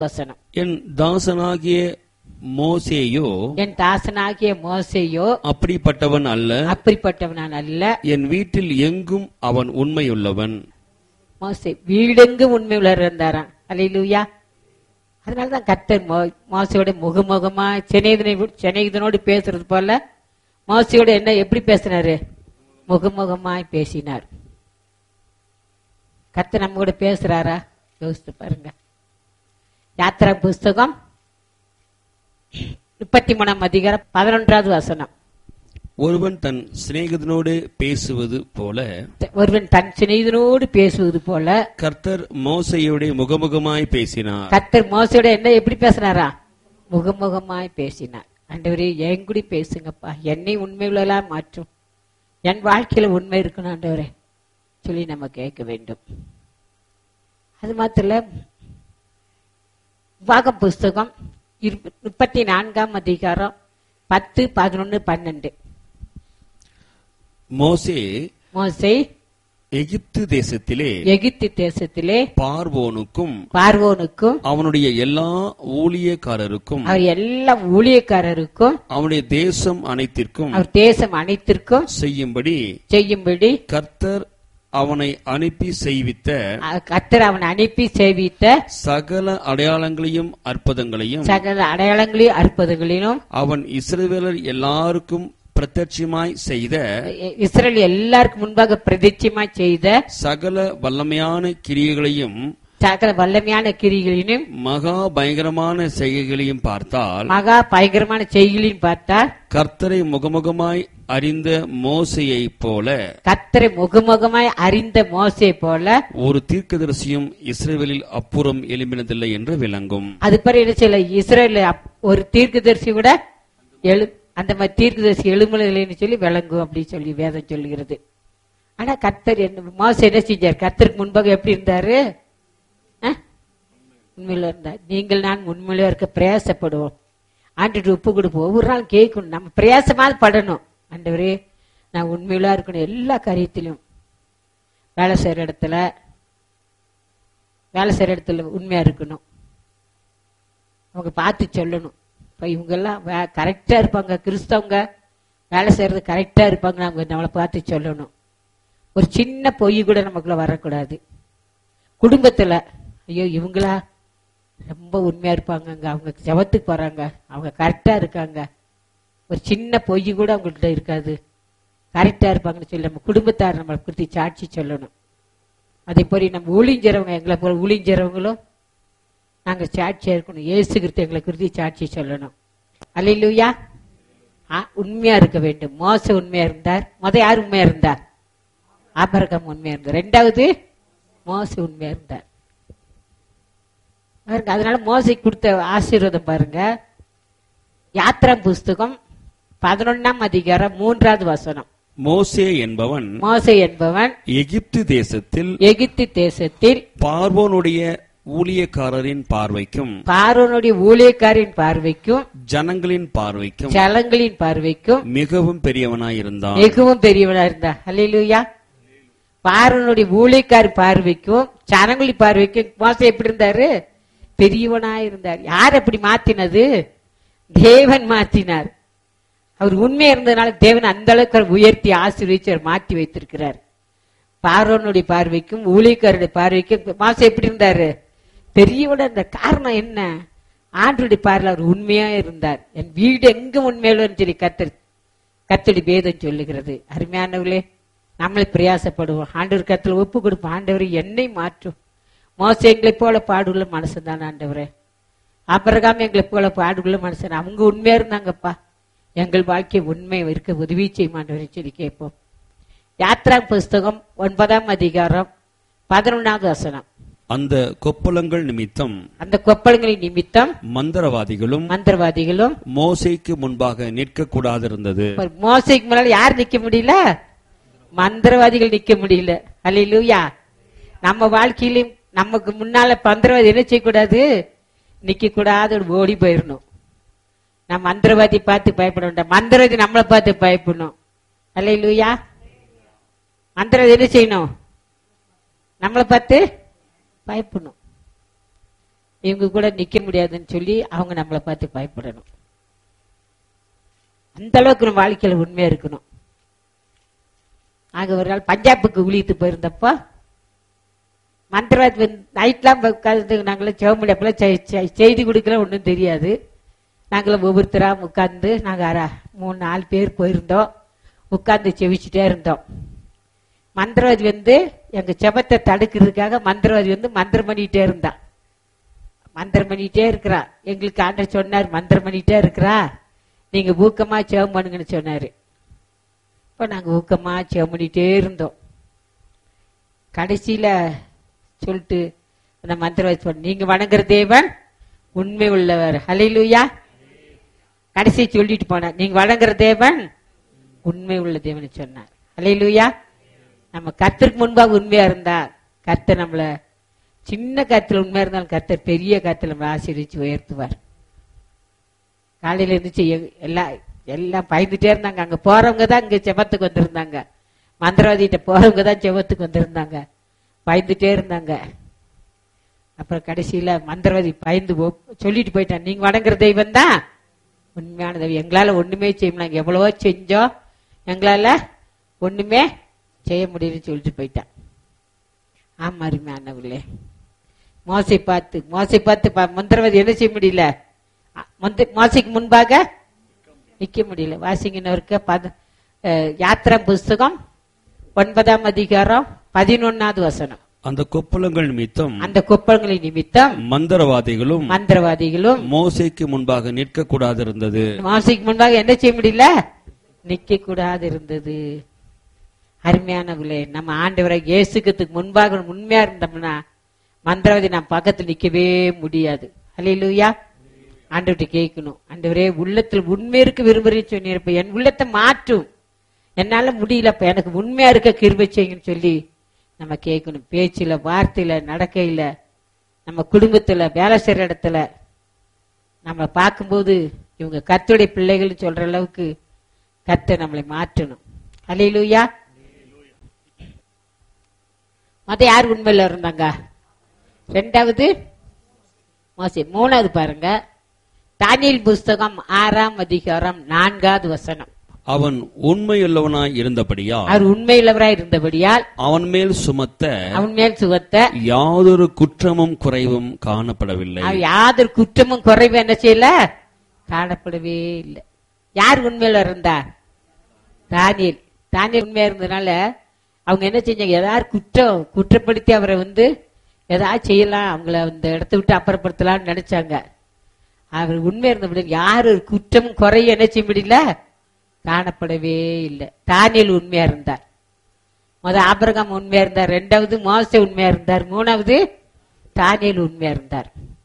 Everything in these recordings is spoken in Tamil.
வசனம் என் தாசனாகிய மோசேயோ என் தாசனாகிய மோசையோ அப்படிப்பட்டவன் அல்ல அப்படிப்பட்டவனான் அல்ல என் வீட்டில் எங்கும் அவன் உண்மையுள்ளவன் மோசே வீடெங்கும் உண்மை உள்ளவர் இருந்தாராம் அல்லேலூயா அதனாலதான் கர்த்தர் மோ மோசையோட முகமுகமா சென்னைதனை சென்னைதனோடு பேசுறது போல மோசையோட என்ன எப்படி பேசினாரு முகமுகமாய் பேசினார் கர்த்தர் நம்ம கூட பேசுறாரா யோசித்து பாருங்க யாத்திரா புஸ்தகம் முப்பத்தி மூணாம் அதிகாரம் பதினொன்றாவது வசனம் ஒருவன் தன் சிநேகிதனோடு பேசுவது போல ஒருவன் தன் சிநேகிதனோடு பேசுவது போல கர்த்தர் மோசையோட முகமுகமாய் பேசினார் கர்த்தர் மோசையோட என்ன எப்படி பேசினாரா முகமுகமாய் பேசினார் ஆண்டவரே என் கூட பேசுங்கப்பா என்னை உண்மையுள்ளலா மாற்றும் என் வாழ்க்கையில உண்மை இருக்கணும் ஆண்டவரே சொல்லி நம்ம கேட்க வேண்டும் அது மாத்திர வாக புஸ்தகம் இருப- முப்பத்தி நான்காம் அதிகாரம் பத்து பதினொன்னு பன்னெண்டு மோசே மோசை எகிப்து தேசத்திலே எகிப்து தேசத்திலே பார்வோனுக்கும் பார்வோனுக்கும் அவனுடைய எல்லா ஊழியக்காரருக்கும் அவர் எல்லா ஊழியக்காரருக்கும் அவனுடைய தேசம் அனைத்திற்கும் அவர் தேசம் அனைத்திற்கும் செய்யும்படி செய்யும்படி கர்த்தர் அவனை அனுப்பி செய்வித்த அஹ், கர்த்தர் அவன் அனுப்பி சேவித்த சகல அடையாளங்களையும் அற்புதங்களையும் சகல அடையாளங்களையும் அற்புதங்களிலும் அவன் இஸ்ரவேலர் எல்லாருக்கும் பிரத்யட்சமாய் செய்த இ- இஸ்ரேல் எல்லாருக்கும் முன்பாக பிரதிச்சயமா செய்த சகல வல்லமையான கிரியைகளையும் சகல வல்லமையான கிரிகளிலும் மகா பயங்கரமான செய்கைகளையும் பார்த்தால் மகா பயங்கரமான செய்களையும் பார்த்தால் கர்த்தரை முகமுகமாய் அறிந்த மோசையைப் போல கர்த்தரை முகமுகமாய் அறிந்த மோசை போல ஒரு தீர்க்கதரிசியும் இஸ்ரவேலில் அப்புறம் எழும்பினதில்லை என்று விளங்கும் அது பிறகு என்ன செய்யல இஸ்ரேல் ஒரு தீர்க்கதரிசி கூட எழு அந்த மாதிரி தீர்க்கதரிசி எழுமலைன்னு சொல்லி விளங்கும் அப்படின்னு சொல்லி வேதம் சொல்லுகிறது ஆனா கர்த்தர் என்ன மோசை என்ன செஞ்சார் கர்த்தருக்கு முன்பாக எப்படி இருந்தாரு அஹ்? உண்மையில இருந்தார் நீங்கள் நான் உண்மையில இருக்க பிரயாசப்படுவோம் ஆண்டுட்டு உப்பு கொடுப்போம் ஒவ்வொரு நாள் கேட்கணும் நம்ம பிரயாசமாவது படணும் ஆண்டவரே நான் உண்மையில இருக்கணும் எல்லா காரியத்திலும் வேலை செய்யற இடத்துல வேலை செய்யற இடத்துல உண்மையா இருக்கணும் அவங்க பார்த்து சொல்லணும் இப்போ இவங்கெல்லாம் கரெக்டா இருப்பாங்க கிறிஸ்தவங்க வேலை செய்யறது கரெக்டா இருப்பாங்க அவங்க நம்மளை பார்த்து சொல்லணும் ஒரு சின்ன பொய் கூட நமக்குள்ள வரக்கூடாது குடும்பத்துல ஐயோ இவங்களா ரொம்ப உண்மையா இருப்பாங்கங்க அவங்க ஜபத்துக்கு போறாங்க அவங்க கரெக்டா இருக்காங்க ஒரு சின்ன பொய் கூட அவங்கள்ட்ட இருக்காது கரெக்டா இருப்பாங்கன்னு சொல்லி நம்ம குடும்பத்தார் நம்மளை குறித்து சாட்சி சொல்லணும் அதே போல நம்ம ஊழிஞ்சறவங்க எங்களை போல ஊழிஞ்சறவங்களும் நாங்க சாட்சியா இருக்கணும் இயேசு கிறிஸ்து எங்களை குறித்து சாட்சி சொல்லணும் அல்லையா உண்மையா இருக்க வேண்டும் மோச உண்மையா இருந்தார் முத யார் உண்மையா இருந்தார் ஆபரகம் உண்மையா இருந்தார் ரெண்டாவது மோச உண்மையா இருந்தார் பாருங்க அதனால மோசை கொடுத்த ஆசீர்வாதம் பாருங்க யாத்ரா புஸ்தகம் பதினொன்னாம் அதிகாரம் மூன்றாவது வசனம் மோசே என்பவன் மோசை என்பவன் எகிப்து தேசத்தில் எகிப்து தேசத்தில் பார்வோனுடைய ஊழியக்காரரின் பார்வைக்கும் பார்வனுடைய ஊழியக்காரின் பார்வைக்கும் ஜனங்களின் பார்வைக்கும் ஜலங்களின் பார்வைக்கும் மிகவும் பெரியவனாயிருந்தான் மிகவும் பெரியவனா இருந்தா அல்லேலூயா பார்வனுடைய ஊழியக்காரி பார்வைக்கும் ஜனங்களின் பார்வைக்கும் மோசம் எப்படி இருந்தாரு பெரியவனா இருந்தார் யார் அப்படி மாத்தினது தேவன் மாத்தினார் அவர் உண்மையா இருந்ததுனால தேவன் அந்த அளவுக்கு அவர் உயர்த்தி ஆசீர்வதிச்சு அவர் மாற்றி வைத்திருக்கிறார் பார்வனுடைய பார்வைக்கும் ஊழியக்காரருடைய பார்வைக்கும் மாசம் எப்படி இருந்தாரு பெரியவட இந்த காரணம் என்ன ஆண்டுடைய பார்வையில் அவர் உண்மையா இருந்தார் என் வீடு எங்க உண்மையிலும் சொல்லி கத்தர் கத்தடி வேதம் சொல்லுகிறது அருமையானவர்களே நம்மளை பிரயாசப்படுவோம் ஆண்டவர் கத்துல ஒப்பு கொடுப்போம் ஆண்டவர் என்னை மாற்றும் மோசம் எங்களை போல பாடுள்ள மனுஷன் தான் ஆண்டவரே அபரகாம் எங்களை போல பாடுள்ள மனுஷன் அவங்க உண்மையா இருந்தாங்கப்பா எங்கள் வாழ்க்கை உண்மை இருக்க உதவி செய்யும் ஆண்டவரை சொல்லி கேட்போம் யாத்ரா புஸ்தகம் ஒன்பதாம் அதிகாரம் பதினொன்றாவது வசனம் அந்த கொப்பளங்கள் நிமித்தம் அந்த கொப்பளங்களின் நிமித்தம் மந்திரவாதிகளும் மந்திரவாதிகளும் மோசேக்கு முன்பாக நிற்க கூடாதிருந்தது ஒரு மோசைக்கு முன்னால யார் நிக்க முடியல மந்திரவாதிகள் நிக்க முடியல அல்லையா நம்ம வாழ்க்கையிலும் நமக்கு முன்னால மந்திரவாதி என்ன செய்யக்கூடாது நிக்க கூடாது ஓடி போயிடணும் நம்ம மந்திரவாதி பார்த்து பயப்பட வேண்டாம் மந்திரவாதி நம்மளை பார்த்து பயப்படணும் அல்லையா மந்திரவாதி என்ன செய்யணும் நம்மளை பார்த்து பயப்படணும் இவங்க கூட நிக்க முடியாதுன்னு சொல்லி அவங்க நம்மளை பார்த்து பயப்படணும் அந்த அளவுக்கு நம்ம வாழ்க்கையில உண்மையா இருக்கணும் ஆக ஒரு நாள் பஞ்சாபுக்கு ஊழியத்து போயிருந்தப்போ மந்திரவாதி வந்து நைட்லாம் உட்காந்து நாங்களும் சிவமொழி அப்பெல்லாம் செ- செ- செய்தி கொடுக்கல ஒன்றும் தெரியாது நாங்களும் ஒவ்வொருத்தரா உட்காந்து நாங்கள் அரை மூணு நாலு பேர் போயிருந்தோம் உட்காந்து செவிச்சுட்டே இருந்தோம் மந்திரவாதி வந்து எங்க செபத்தை தடுக்கிறதுக்காக மந்திரவாதி வந்து மந்திரம் பண்ணிட்டே இருந்தான் மந்திரம் பண்ணிட்டே இருக்கிறா எங்களுக்கு ஆண்டர் சொன்னார் மந்திரம் பண்ணிட்டே இருக்கிறா நீங்க ஊக்கமா ஜெபம் பண்ணுங்கன்னு சொன்னாரு இப்ப நாங்க ஊக்கமா ஜெபம் பண்ணிட்டே இருந்தோம் கடைசியில சொல்லிட்டு அந்த மந்திரவாதி சொன்ன நீங்க வணங்குற தேவன் உண்மை உள்ளவர் ஹalleluya கடைசி சொல்லிட்டு போனார் நீங்க வணங்குற தேவன் உண்மை உள்ள தேவன் சொன்னார் ஹalleluya நம்ம கர்த்தருக்கு முன்பாக உண்மையா இருந்தா கர்த்தர் நம்மள சின்ன கருத்துல உண்மையா இருந்தாலும் கர்த்தர் பெரிய கருத்துல நம்மளை ஆசீர்வதிச்சு உயர்த்துவார் காலையில இருந்துச்சு எ- எல்லாம் எல்லாம் பயந்துட்டே இருந்தாங்க அங்க போறவங்க தான் இங்க செபத்துக்கு வந்திருந்தாங்க மந்திரவாதிகிட்ட போறவங்க தான் செபத்துக்கு வந்திருந்தாங்க பயந்துட்டே இருந்தாங்க அப்புறம் கடைசியில மந்திரவாதி பயந்து போ- சொல்லிட்டு போயிட்டான் நீங்க வணங்குற தெய்வம் தான் உண்மையான தெய்வம் எங்களால ஒண்ணுமே செய்ய முடியல நாங்க எவ்வளவோ செஞ்சோம் எங்களால ஒண்ணுமே செய்ய முடியலன்னு சொல்லிட்டு போயிட்டான் ஆமா அருமையானவர்களே மோசை பார்த்து மோசை பார்த்து ப- மந்திரவாதி என்ன செய்ய முடியல அ, மந்த- மோசைக்கு முன்பாக நிக்க முடியல வாசிங்கன்னு பத அஹ், யாத்திரா புஸ்தகம் ஒன்பதாம் அதிகாரம் பதினொன்னாவது வசனம் அந்த கொப்பளங்கள் நிமித்தம் அந்த கொப்பளங்களின் நிமித்தம் மந்திரவாதிகளும் மந்திரவாதிகளும் மோசேக்கு முன்பாக நிற்க கூடாதிருந்தது மோசைக்கு முன்பாக என்ன செய்ய முடியல நிக்க கூடாது இருந்தது அருமையானவர்களே நம்ம ஆண்டவரை இயேசுக்கிறதுக்கு முன்பாக உண்மையா இருந்தோம்னா மந்திரவாதி நம்ம பக்கத்துல நிக்கவே முடியாது அல்லையிலூயா ஆண்டவர்கிட்ட கேட்கணும் ஆண்டவரே உள்ளத்தில் உண்மை இருக்க விரும்புறேன்னு சொன்னிருப்ப என் உள்ளத்தை மாற்றும் என்னால முடியலப்ப எனக்கு உண்மையா இருக்க கிருபை செய்யுங்கன்னு சொல்லி நம்ம கேட்கணும் பேச்சுல வார்த்தையில நடக்கையில நம்ம குடும்பத்துல வேலை செய்யற இடத்துல நம்ம பார்க்கும்போது இவங்க கர்த்தருடைய பிள்ளைகள் சொல்ற அளவுக்கு கர்த்தர் நம்மளை மாற்றணும் அல்லையிலூயா மொத்த யார் உண்மையில இருந்தாங்க ரெண்டாவது மோசே மூணாவது பாருங்க தானியல் புஸ்தகம் ஆறாம் அதிகாரம் நான்காவது வசனம் அவன் உண்மையுள்ளவனாய் இருந்தபடியா அவர் உண்மையுள்ளவராய் இருந்தபடியால் அவன் மேல் சுமத்த அவன் மேல் சுகத்த யாதொரு குற்றமும் குறைவும் காணப்படவில்லை அவர் யாதொரு குற்றமும் குறைவு என்ன செய்யல காணப்படவே இல்லை யார் உண்மையில இருந்தா தானியல் தானியல் உண்மையா இருந்ததுனால அவங்க என்ன செஞ்சாங்க ஏதாவது குற்றம் குற்றப்படுத்தி அவரை வந்து ஏதாவது செய்யலாம் அவங்கள அந்த இடத்த விட்டு அப்புறப்படுத்தலாம்னு நினைச்சாங்க அவர் உண்மையா இருந்தபடி யாரு ஒரு குற்றமும் குறையும் என்ன செய்ய முடியல காணப்படவே இல்லை தானியல் உண்மையா இருந்தார் முத ஆபிரகாம் உண்மையா இருந்தார் ரெண்டாவது மோசே உண்மையா இருந்தார் மூணாவது தானியல் உண்மையா இருந்தார்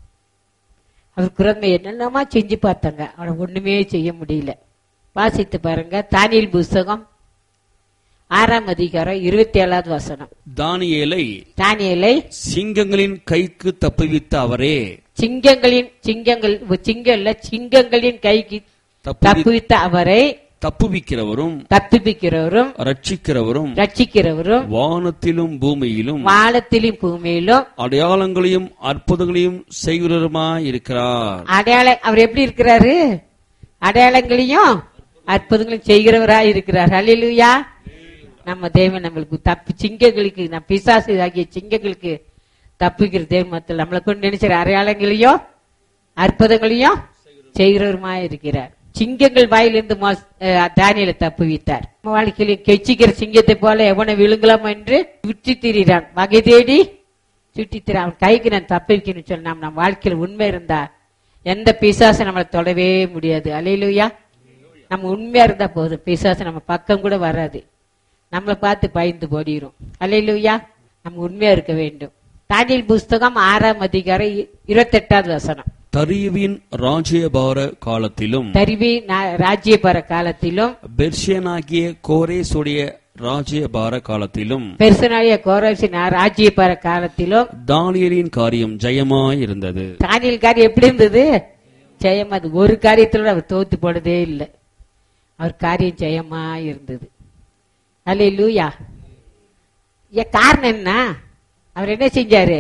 அவர் குரந்தை என்னென்னமா செஞ்சு பார்த்தாங்க அவனை ஒண்ணுமே செய்ய முடியல வாசித்து பாருங்க தானியல் புஸ்தகம் ஆறாம் அதிகாரம் இருபத்தி ஏழாவது வசனம் தானியேலை தானியலை சிங்கங்களின் கைக்கு தப்புவித்த அவரே சிங்கங்களின் சிங்கங்கள் சிங்கம் இல்ல சிங்கங்களின் கைக்கு தப்புவி- தப்புவித்த அவரை தப்புவிக்கிறவரும் தப்பிப்பிக்கிறவரும் ரட்சிக்கிறவரும் ரட்சிக்கிறவரும் வானத்திலும் பூமியிலும் வானத்திலும் பூமியிலும் அடையாளங்களையும் அற்புதங்களையும் செய்கிறவருமாய் இருக்கிறார் அடையாள அவர் எப்படி இருக்கிறாரு அடையாளங்களையும் அற்புதங்களையும் செய்கிறவராய் இருக்கிறார் ஹalleluya நம்ம தேவன் நம்மளுக்கு தப்பி சிங்கங்களுக்கு நம் பிசாசு ஆகிய சிங்கங்களுக்கு தப்பிக்கிற தேவமத்தில் நம்மளை கொண்டு நினைச்சிற அடையாளங்களையும் அற்புதங்களையும் செய்கிறவருமாய் இருக்கிறார் சிங்கங்கள் வாயிலிருந்து மோஸ்- அஹ் தானியேலை தப்புவித்தார் நம்ம வாழ்க்கையிலும் கெச்சிக்கிற சிங்கத்தை போல எவனை விழுங்கலாம் என்று சுற்றி திரிகிறான் வகை தேடி சுற்றி திரி அவன் கைக்கு நான் தப்பிக்கணும்னு சொல்லி நாம் நம்ம வாழ்க்கையில் உண்மை இருந்தா எந்த பிசாசை நம்மளை தொடவே முடியாது அலையிலுயா நம்ம உண்மையா இருந்தா போதும் பிசாசு நம்ம பக்கம் கூட வராது நம்மளை பார்த்து பயந்து போடிரும் அலையிலுயா நம்ம உண்மையா இருக்க வேண்டும் தானியல் புஸ்தகம் ஆறாம் அதிகாரம் இ- இருபத்தெட்டாவது வசனம் தரியுவின் ராஜ்யபார காலத்திலும் தரிவி நா- ராஜ்யபார காலத்திலும் பெர்ஷியனாகிய கோரேசுடைய ராஜ்யபார காலத்திலும் பெருசனாய கோரசி ராஜ்யபார காலத்திலும் தானியலின் காரியம் ஜெயமாய் இருந்தது தானியல் காரியம் எப்படி இருந்தது ஜெயம் அது ஒரு காரியத்துல அவர் தோத்து போனதே இல்லை அவர் காரியம் ஜெயமா இருந்தது அல்ல லூயா ஏன் காரணம் என்ன அவர் என்ன செஞ்சாரு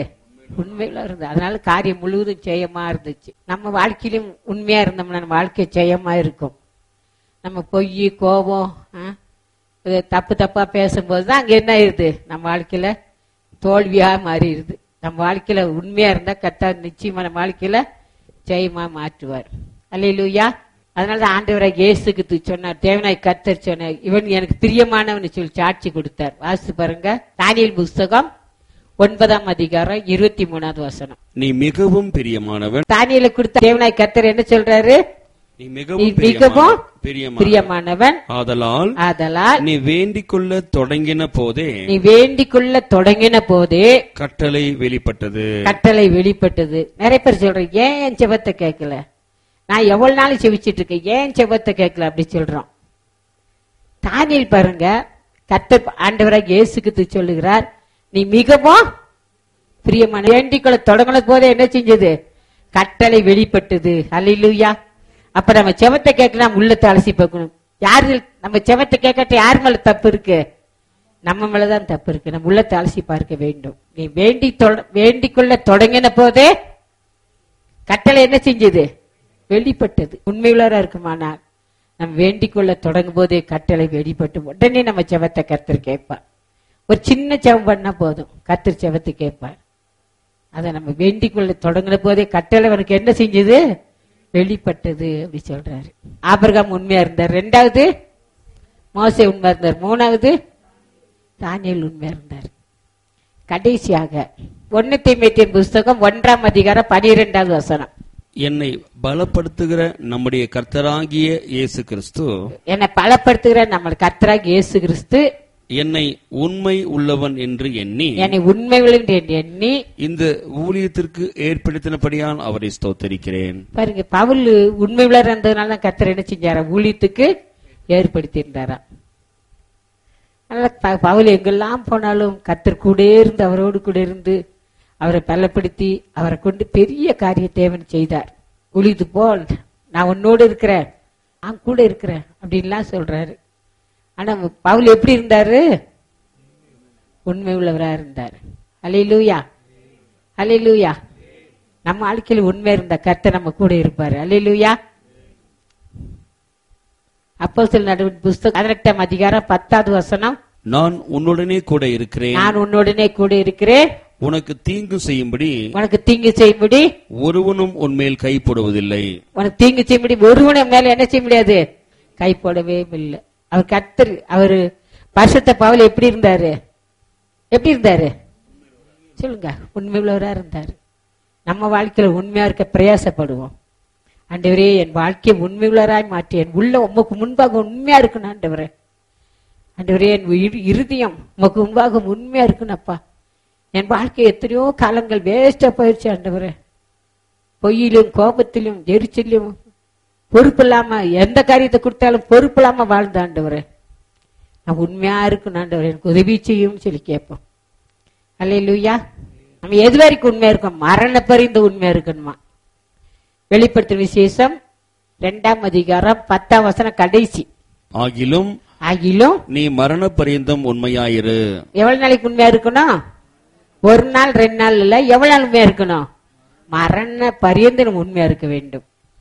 உண்மையில இருந்தது அதனால காரியம் முழுவதும் ஜெயமா இருந்துச்சு நம்ம வாழ்க்கையிலும் உண்மையா இருந்தோம்னா நம்ம வாழ்க்கை ஜெயமா இருக்கும் நம்ம பொய் கோபம் ஆ, இது தப்பு தப்பா பேசும்போது தான் அங்க என்ன ஆயிருது நம்ம வாழ்க்கையில தோல்வியா மாறிடுது நம்ம வாழ்க்கையில உண்மையா இருந்தா கத்தா நிச்சயமா நம்ம வாழ்க்கையில ஜெயமா மாற்றுவார் அல்லையிலூயா அதனால தான் ஆண்டவரை இயேசுக்கு சொன்னார் தேவனாய் கத்தர் சொன்னார் இவன் எனக்கு பிரியமானவன் சொல்லி சாட்சி கொடுத்தார் வாசித்து பாருங்க தானியல் புஸ்தகம் ஒன்பதாம் அதிகாரம் இருபத்தி மூணாவது வசனம் நீ மிகவும் பிரியமானவன் தானியல கொடுத்த தேவனாய் கத்தர் என்ன சொல்றாரு நீ நீ மிகவும் மிகவும் பிரியமான பிரியமானவன் ஆதலால் ஆதலால் நீ வேண்டிக் கொள்ள தொடங்கின போதே நீ வேண்டிக் கொள்ள தொடங்கின போதே கட்டளை வெளிப்பட்டது கட்டளை வெளிப்பட்டது நிறைய பேர் சொல்றேன் ஏன் என் செபத்தை கேட்கல நான் எவ்வளவு நாள் செவிச்சிட்டு இருக்கேன் ஏன் செபத்தை கேட்கல அப்படி சொல்றோம் தானியல் பாருங்க கத்தர் ஆண்டவராக இயேசுக்கு சொல்லுகிறார் நீ மிகவும் பிரியமான வேண்டிக் கொள்ள தொடங்கின போதே என்ன செஞ்சது கட்டளை வெளிப்பட்டது அல்லேலூயா அப்ப நம்ம செவத்தை கேட்கலாம் உள்ளத்தை அலசி பார்க்கணும் யாரு நம்ம செவத்தை கேட்கட்ட யார் மேல தப்பு இருக்கு நம்ம மேலதான் தப்பு இருக்கு நம்ம உள்ளத்தை அலசி பார்க்க வேண்டும் நீ வேண்டி தொட- வேண்டிக் கொள்ள தொடங்கின போதே கட்டளை என்ன செஞ்சது வெளிப்பட்டது உண்மையுள்ளவரா இருக்குமானால் நம்ம வேண்டிக் கொள்ள தொடங்கும் போதே கட்டளை வெளிப்பட்டு உடனே நம்ம செவத்தை கர்த்தர் கேட்பார் ஒரு சின்ன செவம் பண்ணா போதும் கர்த்தர் செவத்தை கேட்பார் அதை நம்ம வேண்டிக் கொள்ள தொடங்கின போதே கட்டளை அவனுக்கு என்ன செஞ்சது வெளிப்பட்டது அப்படி சொல்றாரு ஆபிரகாம் உண்மையா இருந்தார் ரெண்டாவது மோசே உண்மையா இருந்தார் மூணாவது தானியல் உண்மையா இருந்தார் கடைசியாக ஒன்னு தீமைத்தின் புஸ்தகம் ஒன்றாம் அதிகாரம் பனிரெண்டாவது வசனம் என்னை பலப்படுத்துகிற நம்முடைய கர்த்தராகிய இயேசு கிறிஸ்து என்னை பலப்படுத்துகிற நம்ம கர்த்தராக இயேசு கிறிஸ்து என்னை உண்மை உள்ளவன் என்று எண்ணி என்னை உண்மை உள்ளவன் என்று எண்ணி இந்த ஊழியத்திற்கு ஏற்படுத்தினபடியால் அவரை ஸ்தோத்தரிக்கிறேன் பாருங்க பவுல் உண்மை உள்ளவர் இருந்ததுனால தான் கர்த்தர் என்ன செஞ்சாரா ஊழியத்துக்கு ஏற்படுத்தி இருந்தாராம் அதனால ப- பவுல் எங்கெல்லாம் போனாலும் கர்த்தர் கூட இருந்து அவரோடு கூட இருந்து அவரை பலப்படுத்தி அவரை கொண்டு பெரிய காரிய தேவன் செய்தார் உளிது போல் நான் உன்னோடு இருக்கிறேன் நான் கூட இருக்கிறேன் அப்படின்லாம் சொல்றாரு ஆனா பவுல் எப்படி இருந்தாரு உண்மை உள்ளவரா இருந்தார் அலையிலூயா அலையிலூயா நம்ம வாழ்க்கையில் உண்மை இருந்த கர்த்தர் நம்ம கூட இருப்பாரு அலையிலூயா அப்போ சில நடுவின் புஸ்தகம் பதினெட்டாம் அதிகாரம் பத்தாவது வசனம் நான் உன்னுடனே கூட இருக்கிறேன் நான் உன்னுடனே கூட இருக்கிறேன் உனக்கு தீங்கு செய்யும்படி உனக்கு தீங்கு செய்யும்படி ஒருவனும் உன்மேல் கைப்படுவதில்லை உனக்கு தீங்கு செய்யும்படி ஒருவனை மேல என்ன செய்ய முடியாது கை போடவே இல்லை அவர் கர்த்தர் அவரு பரிசுத்த பவுல் எப்படி இருந்தாரு எப்படி இருந்தாரு சொல்லுங்க உண்மை உள்ளவரா இருந்தாரு நம்ம வாழ்க்கையில உண்மையா இருக்க பிரயாசப்படுவோம் ஆண்டவரே என் வாழ்க்கையை உண்மை உள்ளவராய் மாற்றி என் உள்ள உமக்கு முன்பாக உண்மையா இருக்கணும் ஆண்டவரே ஆண்டவரே என் இரு- இருதயம் உமக்கு முன்பாக உண்மையா இருக்கணும்ப்பா என் வாழ்க்கை எத்தனையோ காலங்கள் வேஸ்டா போயிடுச்சு ஆண்டவரே பொய்யிலும் கோபத்திலும் எரிச்சலும் பொறுப்பு இல்லாம எந்த காரியத்தை கொடுத்தாலும் பொறுப்பு இல்லாம வாழ்ந்த ஆண்டவரே நான் உண்மையா இருக்கணும் ஆண்டவரே எனக்கு உதவி செய்யும் சொல்லி கேட்போம் அல்லையா நம்ம எது வரைக்கும் உண்மையா இருக்கோம் மரண பரிந்து உண்மையா இருக்கணுமா வெளிப்படுத்தும் விசேஷம் ரெண்டாம் அதிகாரம் பத்தாம் வசனம் கடைசி ஆகிலும் ஆகிலும் நீ மரண பரியந்தம் உண்மையாயிரு எவ்வளவு நாளைக்கு உண்மையா இருக்கணும் ஒரு நாள் ரெண்டு நாள் இல்ல எவ்வளவு நாள் உண்மையா இருக்கணும் மரண பரியந்து நம்ம உண்மையா இருக்க வேண்டும்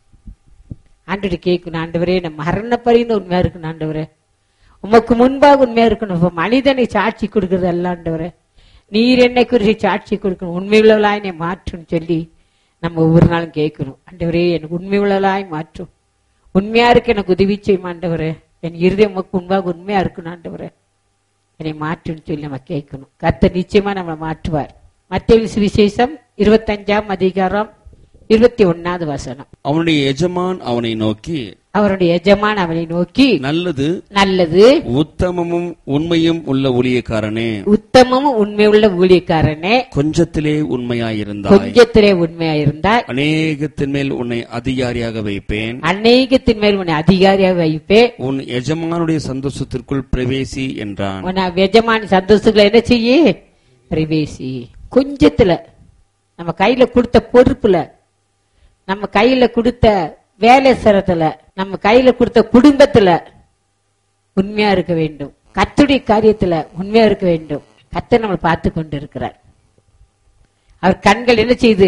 ஆண்டு கேட்கணும் ஆண்டவரே நம்ம மரண பரியந்து உண்மையா இருக்கணும் ஆண்டவரே உமக்கு முன்பாக உண்மையா இருக்கணும் இப்ப மனிதனை சாட்சி கொடுக்கறது அல்ல ஆண்டவரே நீர் என்னை குறித்து சாட்சி கொடுக்கணும் உண்மையுள்ளவளாய் என்னை மாற்றுன்னு சொல்லி நம்ம ஒவ்வொரு நாளும் கேட்கணும் ஆண்டவரே எனக்கு உண்மையுள்ளவளாய் மாற்றும் உண்மையா இருக்க எனக்கு உதவி செய்யும் ஆண்டவரே என் இருதயம் உமக்கு முன்பாக உண்மையா இருக்கணும் ஆண்டவரே என்னை மாற்றுன்னு சொல்லி நம்ம கேட்கணும் கர்த்தர் நிச்சயமா நம்ம மாற்றுவார் மத்திய சுவிசேஷம் இருபத்தஞ்சாம் அதிகாரம் இருபத்தி ஒன்னாவது வசனம் அவனுடைய எஜமான் அவனை நோக்கி அவருடைய எஜமான் அவனை நோக்கி நல்லது நல்லது உத்தமமும் உண்மையும் உள்ள ஊழியக்காரனே உத்தமமும் உண்மையுள்ள ஊழியக்காரனே கொஞ்சத்திலே உண்மையாயிருந்தாய் கொஞ்சத்திலே உண்மையா இருந்தால் அநேகத்தின் மேல் உன்னை அதிகாரியாக வைப்பேன் அநேகத்தின் மேல் உன்னை அதிகாரியாக வைப்பே உன் எஜமானுடைய சந்தோஷத்திற்குள் பிரவேசி என்றான் உன்னை எஜமான் சந்தோஷங்களை என்ன செய்யி பிரவேசி கொஞ்சத்துல நம்ம கையில கொடுத்த பொறுப்புல நம்ம கையில கொடுத்த வேலை சிரத்துல நம்ம கையில கொடுத்த குடும்பத்துல உண்மையா இருக்க வேண்டும் கத்துடைய காரியத்துல உண்மையா இருக்க வேண்டும் கத்தை நம்ம பார்த்து கொண்டு இருக்கிறார் அவர் கண்கள் என்ன செய்யுது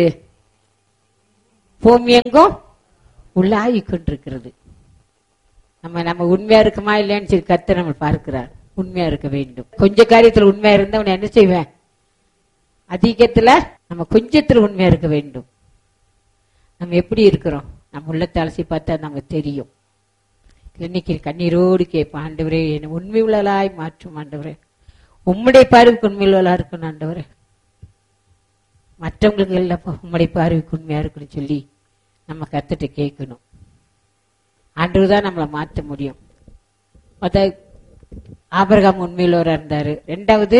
பூமி எங்கும் உள்ளாகி கொண்டிருக்கிறது நம்ம நம்ம உண்மையா இருக்குமா இல்லையான்னு சொல்லி கத்த நம்ம பார்க்கிறார் உண்மையா இருக்க வேண்டும் கொஞ்ச காரியத்துல உண்மையா இருந்தா அவனை என்ன செய்வேன் அதிகத்துல நம்ம கொஞ்சத்துல உண்மையா இருக்க வேண்டும் நம்ம எப்படி இருக்கிறோம் நம்ம உள்ளத்தை அலசி பார்த்தா நமக்கு தெரியும் இன்னைக்கு கண்ணீரோடு கேட்போம் ஆண்டவரே என்னை உண்மை உள்ளலாய் மாற்றும் ஆண்டவரே உம்முடைய பார்வைக்கு உண்மை உள்ளலா இருக்கணும் ஆண்டவரே மற்றவங்களுக்கு இல்லப்பா உம்முடைய பார்வைக்கு உண்மையா இருக்குன்னு சொல்லி நம்ம கத்துட்டு கேட்கணும் ஆண்டவர் தான் நம்மளை மாற்ற முடியும் மொத்த ஆபரகாம் உண்மையுள்ளவராக இருந்தாரு ரெண்டாவது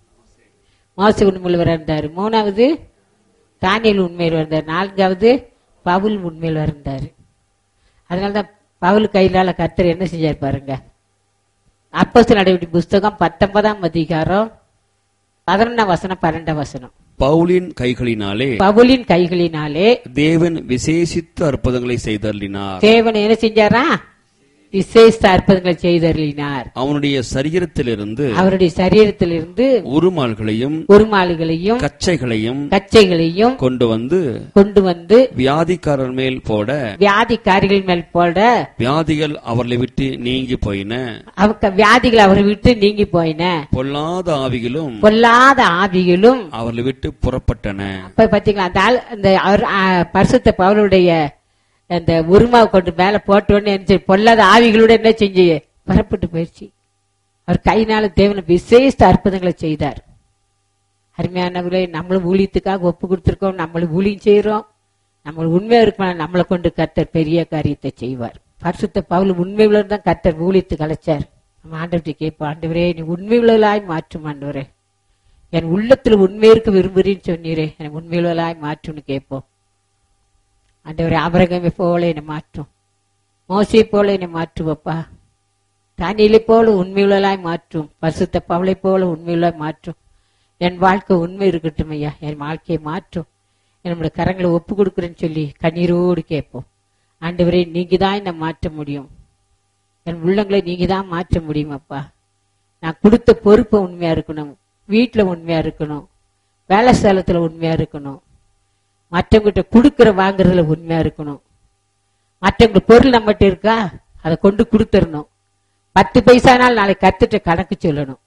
மோச உண்மையுள்ளவராக இருந்தாரு மூணாவது தானியல் உண்மையில் இருந்தார் நான்காவது பவுல் உண்மையில் இருந்தார் அதனாலதான் பவுல் கையிலால கர்த்தர் என்ன செஞ்சார் பாருங்க அப்போஸ்தலர் நடவடிக்கை புஸ்தகம் பத்தொன்பதாம் அதிகாரம் பதினொன்னாம் வசனம் பன்னெண்டாம் வசனம் பவுலின் கைகளினாலே பவுலின் கைகளினாலே தேவன் விசேஷித்த அற்புதங்களை செய்தருளினார் தேவன் என்ன செஞ்சாரா விசேஷ அற்புதங்களை செய்தருளினார் அவனுடைய சரீரத்திலிருந்து அவருடைய சரீரத்திலிருந்து உருமால்களையும் உருமாலுகளையும் கச்சைகளையும் கச்சைகளையும் கொண்டு வந்து கொண்டு வந்து வியாதிக்காரர் மேல் போட வியாதிக்காரிகள் மேல் போட வியாதிகள் அவர்களை விட்டு நீங்கி போயின அவங்க வியாதிகள் அவரை விட்டு நீங்கி போயின பொல்லாத ஆவிகளும் பொல்லாத ஆவிகளும் அவர்களை விட்டு புறப்பட்டன அப்ப பாத்தீங்களா அந்த ஆள் அந்த அவர் ஆ, பரிசுத்த பவுலுடைய அந்த உருமாவை கொண்டு மேல போட்ட உடனே என்ன செய்ய- பொல்லாத ஆவிகளோட என்ன செஞ்சு புறப்பட்டு போயிடுச்சு அவர் கையினால தேவன விசேஷ அற்புதங்களை செய்தார் அருமையானவர்களே நம்மளும் ஊழியத்துக்காக ஒப்பு கொடுத்துருக்கோம் நம்மளும் ஊழியம் செய்யறோம் நம்ம உண்மையா இருக்கணும் நம்மளை கொண்டு கர்த்தர் பெரிய காரியத்தை செய்வார் பரிசுத்த பவுல் உண்மை உள்ளவர் தான் கர்த்தர் ஊழியத்துக்கு அழைச்சார் நம்ம ஆண்டவர்கிட்ட கேட்போம் ஆண்டவரே நீ உண்மை உள்ளவளாய் மாற்றும் ஆண்டவரே என் உள்ளத்துல உண்மை இருக்க விரும்புறேன்னு சொன்னீரே எனக்கு உண்மையுள்ளவளாய் மாற்றும்னு கேட்போம் ஆண்டவரே ஆபரகமை போல என்னை மாற்றும் மோசை போல என்னை மாற்றுவப்பா தானியலை போல உண்மையுள்ளலாய் மாற்றும் பசுத்த பவளை போல உண்மையுள்ளாய் மாற்றும் என் வாழ்க்கை உண்மை இருக்கட்டும் ஐயா என் வாழ்க்கையை மாற்றும் என்னோட கரங்களை ஒப்பு கொடுக்குறேன்னு சொல்லி கண்ணீரோடு கேட்போம் ஆண்டவரே நீங்க தான் என்னை மாற்ற முடியும் என் உள்ளங்களை நீங்க தான் மாற்ற முடியும் அப்பா நான் கொடுத்த பொறுப்பை உண்மையா இருக்கணும் வீட்டுல உண்மையா இருக்கணும் வேலை ஸ்தலத்துல உண்மையா இருக்கணும் மற்றவங்கிட்ட கொடுக்கற வாங்குறதுல உண்மையா இருக்கணும் மற்றவங்க பொருள் நம்மகிட்ட இருக்கா அதை கொண்டு கொடுத்துடணும் பத்து பைசானால் நாளைக்கு கத்துட்ட கணக்கு சொல்லணும்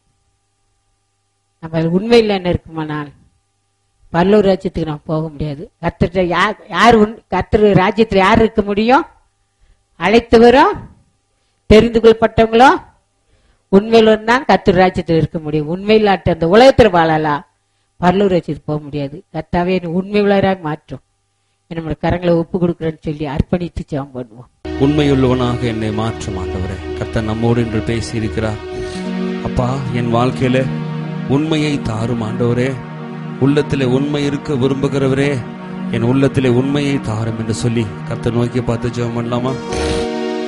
நம்ம அதுல உண்மையில் என்ன இருக்குமானால் பல்லூர் ராஜ்யத்துக்கு நம்ம போக முடியாது கத்துட்ட யார் யார் உண் கர்த்தர் ராஜ்யத்துல யார் இருக்க முடியும் அழைத்தவரும் தெரிந்து கொள்ளப்பட்டவங்களோ உண்மையில் தான் கத்தர் ராஜ்யத்தில் இருக்க முடியும் உண்மையில்லாட்ட அந்த உலகத்தில் வாழலாம் பரலூர் ராஜ்யத்துக்கு போக முடியாது கத்தாவே என்னை உண்மை உள்ளவராக மாற்றும் நம்மளோட கரங்களை ஒப்பு கொடுக்குறேன்னு சொல்லி அர்ப்பணித்து ஜெபம் பண்ணுவோம் உண்மையுள்ளவனாக என்னை மாற்றும் ஆண்டவரே கர்த்தர் நம்மோடு என்று பேசி இருக்கிறார் அப்பா என் வாழ்க்கையில உண்மையை தாரும் ஆண்டவரே உள்ளத்திலே உண்மை இருக்க விரும்புகிறவரே என் உள்ளத்திலே உண்மையை தாரும் என்று சொல்லி கர்த்தர் நோக்கி பார்த்து ஜெபம் பண்ணலாமா